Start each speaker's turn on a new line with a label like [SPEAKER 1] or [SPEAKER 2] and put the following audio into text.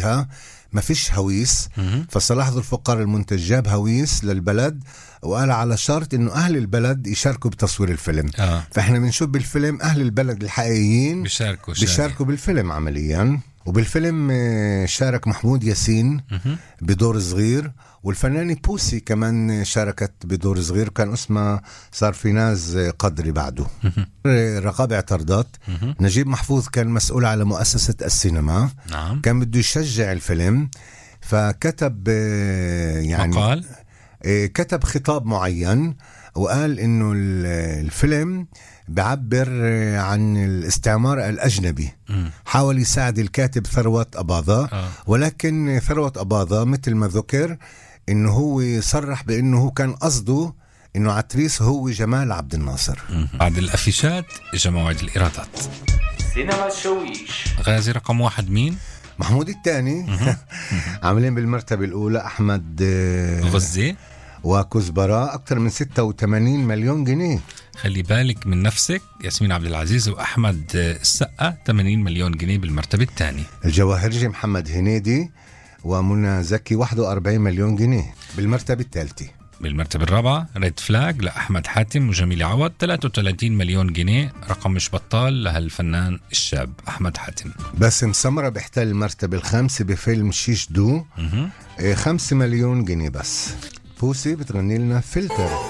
[SPEAKER 1] وقتها ما فيش هويس
[SPEAKER 2] مهم.
[SPEAKER 1] فصلاح ذو الفقار المنتج جاب هويس للبلد وقال على شرط انه اهل البلد يشاركوا بتصوير الفيلم
[SPEAKER 2] اه
[SPEAKER 1] فاحنا بنشوف بالفيلم اهل البلد الحقيقيين
[SPEAKER 2] بيشاركوا شارك.
[SPEAKER 1] بيشاركوا بالفيلم عمليا وبالفيلم آه، شارك محمود ياسين
[SPEAKER 2] مهم.
[SPEAKER 1] بدور صغير والفنانة بوسي كمان شاركت بدور صغير كان اسمها صار في ناس قدري بعده
[SPEAKER 2] مهم.
[SPEAKER 1] رقابة اعترضت
[SPEAKER 2] مهم.
[SPEAKER 1] نجيب محفوظ كان مسؤول على مؤسسة السينما
[SPEAKER 2] نعم
[SPEAKER 1] كان بده يشجع الفيلم فكتب آه، يعني
[SPEAKER 2] مقال
[SPEAKER 1] آه، كتب خطاب معين وقال انه ال- الفيلم بعبر آه، عن الاستعمار الاجنبي
[SPEAKER 2] مم.
[SPEAKER 1] حاول يساعد الكاتب ثروت أباظة
[SPEAKER 2] آه.
[SPEAKER 1] ولكن ثروت أباظة مثل ما ذكر انه هو صرح بانه هو كان قصده انه عتريس هو جمال عبد الناصر
[SPEAKER 2] مم. بعد الافيشات اجى موعد الايرادات
[SPEAKER 3] سينما الشويش
[SPEAKER 2] غازي رقم واحد مين؟
[SPEAKER 1] محمود الثاني عاملين بالمرتبة الأولى أحمد آه،
[SPEAKER 2] غزي
[SPEAKER 1] وكزبرة أكثر من 86 مليون جنيه
[SPEAKER 2] خلي بالك من نفسك ياسمين عبد العزيز واحمد السقا 80 مليون جنيه بالمرتبه الثانيه
[SPEAKER 1] الجواهرجي محمد هنيدي ومنى زكي 41 مليون جنيه بالمرتبة الثالثة
[SPEAKER 2] بالمرتبه الرابعه ريد فلاج لاحمد حاتم وجميل عوض 33 مليون جنيه رقم مش بطال لهالفنان الشاب احمد حاتم
[SPEAKER 1] باسم سمرة بيحتل المرتبة الخامسة بفيلم شيش دو
[SPEAKER 2] مهم.
[SPEAKER 1] إيه، خمسة مليون جنيه بس بوسي بتغني لنا فلتر